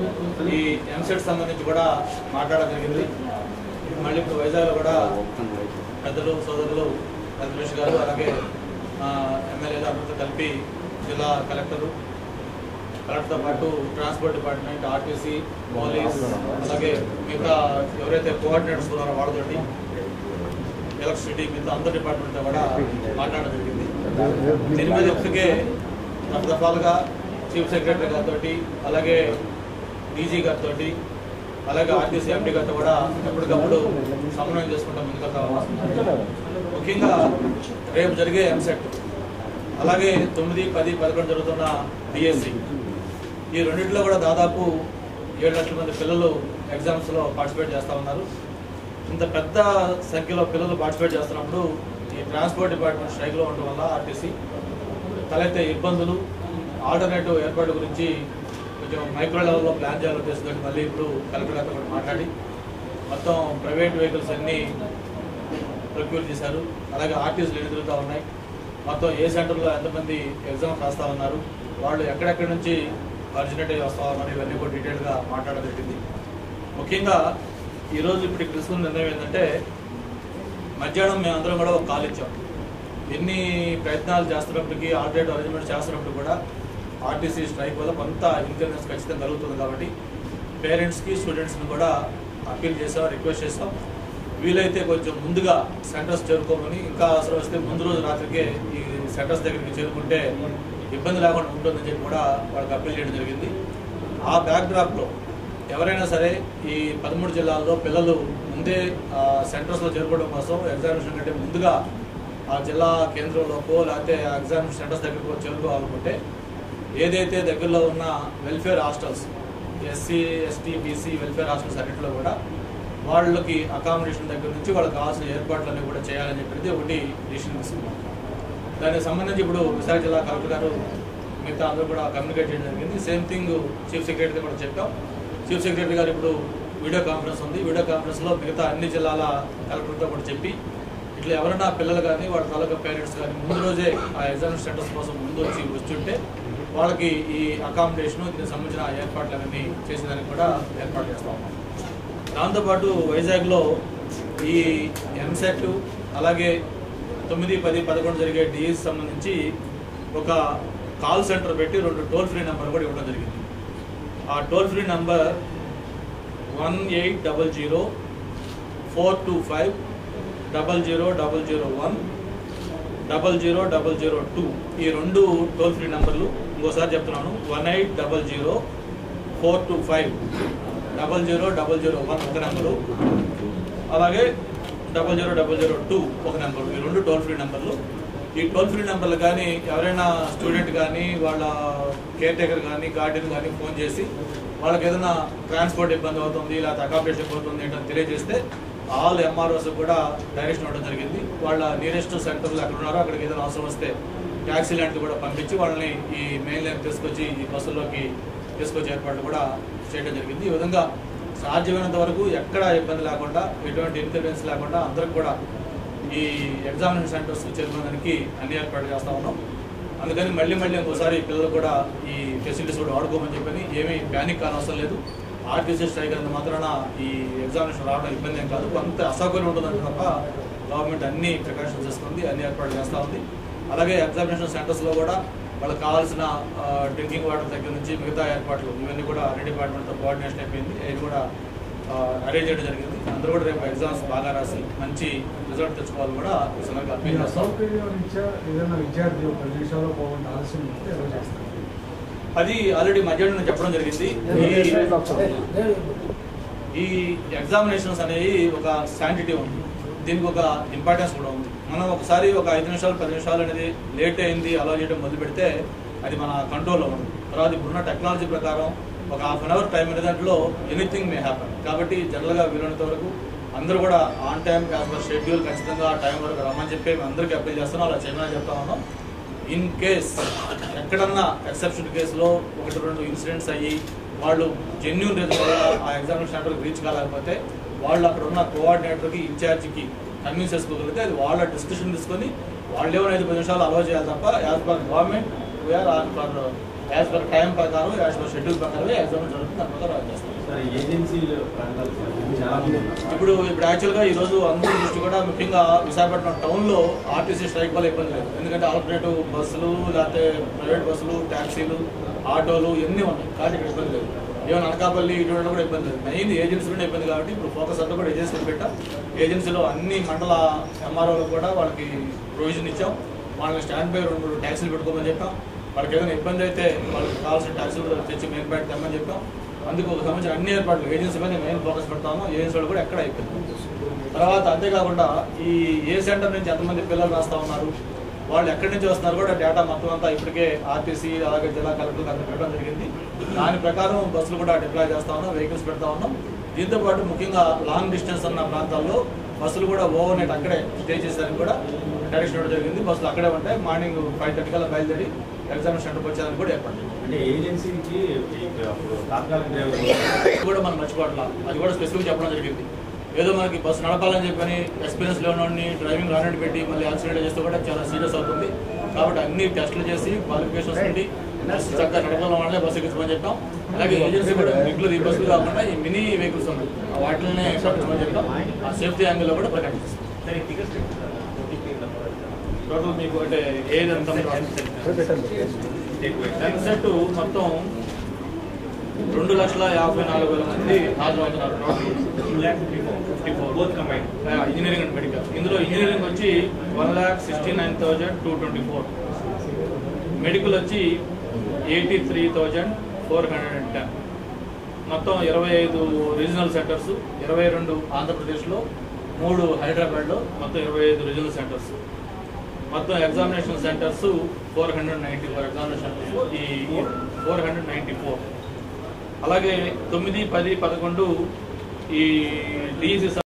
ఈ ఎంసెట్ సంబంధించి కూడా మాట్లాడడం జరిగింది మళ్ళీ ఇప్పుడు వైజాగ్లో కూడా పెద్దలు సోదరులు రమేష్ గారు అలాగే ఆ, ఎమ్మెల్యేలు అందరితో కలిపి జిల్లా కలెక్టరు కలెక్టర్తో పాటు ట్రాన్స్పోర్ట్ డిపార్ట్మెంట్ ఆర్టీసీ పోలీస్ అలాగే మిగతా ఎవరైతే కోఆర్డినేటర్స్ ఉన్నారో వాళ్ళతోటి ఎలక్ట్రిసిటీ మిగతా అందరి డిపార్ట్మెంట్తో కూడా మాట్లాడడం జరిగింది దీని మీద ఇప్పటికే రకరకాలుగా చీఫ్ సెక్రటరీ గారితో అలాగే డీజీ గారితో అలాగే ఆర్టీసీ ఎంపీ గారితో కూడా ఎప్పటికప్పుడు సమన్వయం చేసుకుంటాం ముందుకెళ్తా ఉన్నాం ముఖ్యంగా రేపు జరిగే ఎంసెట్ అలాగే తొమ్మిది పది పదకొండు జరుగుతున్న డిఎస్సి ఈ రెండింటిలో కూడా దాదాపు ఏడు లక్షల మంది పిల్లలు ఎగ్జామ్స్లో పార్టిసిపేట్ చేస్తూ ఉన్నారు ఇంత పెద్ద సంఖ్యలో పిల్లలు పార్టిసిపేట్ చేస్తున్నప్పుడు ఈ ట్రాన్స్పోర్ట్ డిపార్ట్మెంట్ స్ట్రైక్లో ఉండడం వల్ల ఆర్టీసీ తలెత్తే ఇబ్బందులు ఆల్టర్నేటివ్ ఏర్పాటు గురించి కొంచెం మైక్రో లెవెల్లో ప్లాన్ చేయాలని ఉద్దేశంతో మళ్ళీ ఇప్పుడు కలెక్టర్ గారితో కూడా మాట్లాడి మొత్తం ప్రైవేట్ వెహికల్స్ అన్నీ ప్రొక్యూర్ చేశారు అలాగే ఆర్టీసీలు ఎన్ని తిరుగుతూ ఉన్నాయి మొత్తం ఏ సెంటర్లో ఎంతమంది ఎగ్జామ్ రాస్తూ ఉన్నారు వాళ్ళు ఎక్కడెక్కడి నుంచి ఆరిజినేట్ అయ్యి వస్తూ ఉన్నారు ఇవన్నీ కూడా డీటెయిల్గా మాట్లాడడం జరిగింది ముఖ్యంగా ఈరోజు ఇప్పుడు ఇక్కడ తీసుకున్న నిర్ణయం ఏంటంటే మధ్యాహ్నం మేమందరం కూడా ఒక కాల్ ఇచ్చాం ఎన్ని ప్రయత్నాలు చేస్తున్నప్పటికీ ఆల్రెడీ అరేంజ్మెంట్ చేస్తున్నప్పుడు కూడా ఆర్టీసీ స్ట్రైక్ వల్ల కొంత ఇన్కన్వీనియన్స్ ఖచ్చితంగా కలుగుతుంది కాబట్టి పేరెంట్స్కి స్టూడెంట్స్ని కూడా అప్పీల్ చేసాం రిక్వెస్ట్ చేసాం వీలైతే కొంచెం ముందుగా సెంటర్స్ చేరుకోమని ఇంకా అవసరం వస్తే ముందు రోజు రాత్రికే ఈ సెంటర్స్ దగ్గరికి చేరుకుంటే ఇబ్బంది లేకుండా ఉంటుందని చెప్పి కూడా వాళ్ళకి అప్పీల్ చేయడం జరిగింది ఆ బ్యాక్డ్రాప్లో ఎవరైనా సరే ఈ పదమూడు జిల్లాల్లో పిల్లలు ముందే సెంటర్స్లో చేరుకోవడం కోసం ఎగ్జామినేషన్ కంటే ముందుగా ఆ జిల్లా కేంద్రంలోకో లేకపోతే ఆ ఎగ్జామినేషన్ సెంటర్స్ దగ్గరకు చేరుకోవాలనుకుంటే ఏదైతే దగ్గరలో ఉన్న welfare hostels SC ST BC welfare hostels అన్నింటిలో కూడా వాళ్ళకి అకామిడేషన్ దగ్గర నుంచి వాళ్ళకి కావాల్సిన ఏర్పాట్లన్నీ కూడా చేయాలని చెప్పి ఒకటి డిసిషన్ తీసుకున్నాం దానికి సంబంధించి ఇప్పుడు విశాఖ జిల్లా కలెక్టర్ గారు మిగతా అందరూ కూడా కమ్యూనికేట్ చేయడం జరిగింది సేమ్ థింగ్ చీఫ్ సెక్రటరీ కూడా చెప్పాం చీఫ్ సెక్రటరీ గారు ఇప్పుడు వీడియో కాన్ఫరెన్స్ ఉంది వీడియో కాన్ఫరెన్స్లో మిగతా అన్ని జిల్లాల కలెక్టర్తో కూడా చెప్పి ఇట్లా ఎవరైనా పిల్లలు కానీ వాళ్ళ తాలూకా పేరెంట్స్ కానీ ముందు రోజే ఆ ఎగ్జామ్ సెంటర్స్ కోసం ముందు వచ్చి వచ్చుంటే వాళ్ళకి ఈ అకామిడేషన్ దీనికి సంబంధించిన ఏర్పాట్లు అవన్నీ చేసేదానికి కూడా ఏర్పాటు చేస్తా ఉన్నాం దాంతోపాటు వైజాగ్లో ఈ ఎంసెట్ అలాగే తొమ్మిది పది పదకొండు జరిగే డిఎస్ సంబంధించి ఒక కాల్ సెంటర్ పెట్టి రెండు టోల్ ఫ్రీ నెంబర్ కూడా ఇవ్వడం జరిగింది ఆ toll free number one eight double zero four two five double zero double zero one double zero double zero two ఈ రెండు టోల్ ఫ్రీ నెంబర్లు ఇంకోసారి చెప్తున్నాను one eight double zero four two five double zero double zero one ఒక number అలాగే double zero double zero two ఒక number ఈ రెండు టోల్ ఫ్రీ నెంబర్లు ఈ టోల్ ఫ్రీ నెంబర్లు కానీ ఎవరైనా స్టూడెంట్ కానీ వాళ్ళ కేర్ టేకర్ కానీ గార్డెన్ కానీ ఫోన్ చేసి వాళ్ళకి ఏదైనా ట్రాన్స్పోర్ట్ ఇబ్బంది అవుతుంది లేకపోతే అకామిడేషన్ పోతుంది ఏంటని తెలియజేస్తే ఆల్ ఎంఆర్ఓస్ కూడా డైరెక్షన్ ఇవ్వడం జరిగింది వాళ్ళ నియరెస్ట్ సెంటర్లు ఎక్కడ ఉన్నారో అక్కడికి ఏదైనా అవసరం వస్తే ట్యాక్సీ లాంటివి కూడా పంపించి వాళ్ళని ఈ మెయిన్ లైన్ తీసుకొచ్చి ఈ బస్సుల్లోకి తీసుకొచ్చే ఏర్పాట్లు కూడా చేయడం జరిగింది ఈ విధంగా సాధ్యమైనంత వరకు ఎక్కడ ఇబ్బంది లేకుండా ఎటువంటి ఇన్కన్వీనియన్స్ లేకుండా అందరికి కూడా ఈ ఎగ్జామినేషన్ సెంటర్స్ చేరుకోవడానికి అన్ని ఏర్పాట్లు చేస్తా ఉన్నాం అందుకని మళ్ళీ మళ్ళీ ఇంకోసారి పిల్లలు కూడా ఈ ఫెసిలిటీస్ కూడా వాడుకోమని చెప్పని ఏమీ ప్యానిక్ కానవసరం లేదు ఆర్టీసీ స్ట్రైక్ అయినంత మాత్రాన ఈ ఎగ్జామినేషన్ రావడం ఇబ్బంది ఏం కాదు కొంత అసౌకర్యం ఉంటుందంటే తప్ప గవర్నమెంట్ అన్ని ప్రికాషన్స్ తీసుకుంది అన్ని ఏర్పాట్లు చేస్తూ ఉంది అలాగే ఎగ్జామినేషన్ సెంటర్స్లో కూడా వాళ్ళకి కావాల్సిన డ్రింకింగ్ వాటర్ దగ్గర నుంచి మిగతా ఏర్పాట్లు ఇవన్నీ కూడా అన్ని డిపార్ట్మెంట్తో కోఆర్డినేషన్ అయిపోయింది అవి కూడా అరేంజ్ చేయడం జరిగింది అందరూ కూడా రేపు ఎగ్జామ్స్ బాగా రాసి మంచి రిజల్ట్ తెచ్చుకోవాలని కూడా ఈ సందర్భంగా అప్పీల్ మీరు చేస్తాం అసౌకర్యం రీత్యా ఏదైనా విద్యార్థి ఒక పది నిమిషాల్లో పోకుండా ఆలస్యం ఉంటే ఎలా చేస్తారు అది ఆల్రెడీ మధ్యాహ్నం నేను చెప్పడం జరిగింది ఈ ఈ ఎగ్జామినేషన్స్ అనేవి ఒక శాంటిటీ ఉంది దీనికి ఒక ఇంపార్టెన్స్ కూడా ఉంది మనం ఒకసారి ఒక ఐదు నిమిషాలు పది నిమిషాలు అనేది లేట్ అయింది అలా చేయడం మొదలు పెడితే అది మన కంట్రోల్లో ఉంది తర్వాత ఇప్పుడున్న టెక్నాలజీ ప్రకారం ఒక హాఫ్ అన్ అవర్ టైం అనే దాంట్లో ఎనీథింగ్ మే హ్యాపన్ కాబట్టి జనరల్గా వీలైనంత వరకు అందరూ కూడా on time as per schedule ఖచ్చితంగా ఆ టైం వరకు రమ్మని చెప్పి మేము అందరికీ అప్పీల్ చేస్తున్నాం అలా చేయమని చెప్తా ఉన్నాం ఇన్ కేస్ ఎక్కడన్నా ఎక్సెప్షన్ కేసులో ఒకటి రెండు ఇన్సిడెంట్స్ అయ్యి వాళ్ళు జెన్యున్ రీజన్ వల్ల ఆ ఎగ్జామినేషన్ సెంటర్కి రీచ్ కాలేకపోతే వాళ్ళు అక్కడ ఉన్న కోఆర్డినేటర్కి ఇన్ఛార్జికి కన్విన్స్ చేసుకోగలిగితే అది వాళ్ళ డిస్కషన్ తీసుకొని వాళ్ళు ఏమైనా ఐదు పది నిమిషాలు అలౌ చేయాలి తప్ప as per government we are on for as per time ప్రకారం యాజ్ పర్ షెడ్యూల్ ప్రకారం ఎగ్జామ్ జరుగుతుంది దాని ప్రకారం చేస్తాం సార్ ఏజెన్సీలు ప్రాంతాలు సార్ చాలా మంది ఉన్నారు ఇప్పుడు ఇప్పుడు యాక్చువల్గా ఈ రోజు అందరి దృష్టి కూడా ముఖ్యంగా విశాఖపట్నం టౌన్లో ఆర్టీసీ స్ట్రైక్ వల్ల ఇబ్బంది లేదు ఎందుకంటే ఆల్టర్నేటివ్ బస్సులు లేకపోతే ప్రైవేట్ బస్సులు ట్యాక్సీలు ఆటోలు ఇవన్నీ ఉన్నాయి కాబట్టి ఇక్కడ ఇబ్బంది లేదు ఈవెన్ అనకాపల్లి ఇటువంటి కూడా ఇబ్బంది లేదు మెయిన్ ఏజెన్సీలోనే ఇబ్బంది కాబట్టి ఇప్పుడు ఫోకస్ అంతా కూడా ఏజెన్సీలు పెట్టాం ఏజెన్సీలో అన్ని మండల ఎంఆర్ఓలకు కూడా వాళ్ళకి ప్రొవిజన్ ఇచ్చాం వాళ్ళని స్టాండ్ బై రెండు మూడు ట్యాక్సీలు పెట్టుకోమని చెప్పాం వాళ్ళకి ఏదైనా ఇబ్బంది అయితే వాళ్ళకి కావాల్సిన ట్యాక్సీలు కూడా తెచ్చి మెయిన్ బ్యాట్ తెమ్మని చెప్పాం అందుకు ఒక సంబంధించిన అన్ని ఏర్పాట్లు ఏజెన్సీ మీద మెయిన్ ఫోకస్ పెడతాము ఏజెన్సీ వాళ్ళు కూడా ఎక్కడ అయిపోయింది తర్వాత అంతేకాకుండా ఈ ఏ సెంటర్ నుంచి ఎంతమంది పిల్లలు రాస్తా ఉన్నారు వాళ్ళు ఎక్కడి నుంచి వస్తున్నారు కూడా డేటా మొత్తం అంతా ఇప్పటికే ఆర్టీసీ అలాగే జిల్లా కలెక్టర్ అంతా పెట్టడం జరిగింది దాని ప్రకారం బస్సులు కూడా డిప్లాయ్ చేస్తా ఉన్నాం వెహికల్స్ పెడతా ఉన్నాం దీంతో పాటు ముఖ్యంగా లాంగ్ డిస్టెన్స్ ఉన్న ప్రాంతాల్లో బస్సులు కూడా ఓవర్ నైట్ అక్కడే స్టే చేసేదానికి కూడా డైరెక్షన్ ఇవ్వడం జరిగింది బస్సులు అక్కడే ఉంటాయి మార్నింగ్ ఫైవ్ థర్టీ కల్లా బయలుదేరి ఎగ్జామినేషన్ సెంటర్కి వచ్చేదానికి కూడా ఏర్పాటు చేయాలి. అంటే ఏజెన్సీకి ఈ అప్పుడు తాత్కాలిక డ్రైవర్ అది కూడా మనం మర్చిపోవట్లా అది కూడా స్పెసిఫిక్ చెప్పడం జరిగింది ఏదో మనకి బస్సు నడపాలని చెప్పని ఎక్స్పీరియన్స్ లేని డ్రైవింగ్ రానట్టు పెట్టి మళ్ళీ యాక్సిడెంట్ చేస్తే కూడా చాలా సీరియస్ అవుతుంది కాబట్టి అన్ని టెస్టులు చేసి క్వాలిఫికేషన్స్ ఉండి బస్సు చక్కగా నడపడం వల్లే బస్సు ఎక్కించమని చెప్పాం అలాగే ఏజెన్సీ కూడా రెగ్యులర్ ఈ బస్సులు కాకుండా ఈ మినీ వెహికల్స్ ఉన్నాయి వాటిని పట్టించమని చెప్పాం ఆ సేఫ్టీ యాంగిల్లో కూడా ప్రకటిస్తాం టోటల్ మీకు అంటే ఏది ఎంత సెట్ మొత్తం రెండు లక్షల యాభై నాలుగు వేల మంది హాజరవుతున్నారు fifty four both combine engineering and medical ఇందులో ఇంజనీరింగ్ వచ్చి one lakh sixty nine thousand two twenty four medical వచ్చి eighty three thousand four hundred and ten మొత్తం ఇరవై ఐదు రీజనల్ సెంటర్స్ ఇరవై రెండు ఆంధ్రప్రదేశ్లో మూడు హైదరాబాద్లో మొత్తం ఇరవై ఐదు రీజనల్ సెంటర్స్ మొత్తం examination centres four hundred ninety four examination centres ఈ ఫోర్ హండ్రెడ్ నైంటీ ఫోర్ అలాగే తొమ్మిది పది పదకొండు ఈ డిఈసి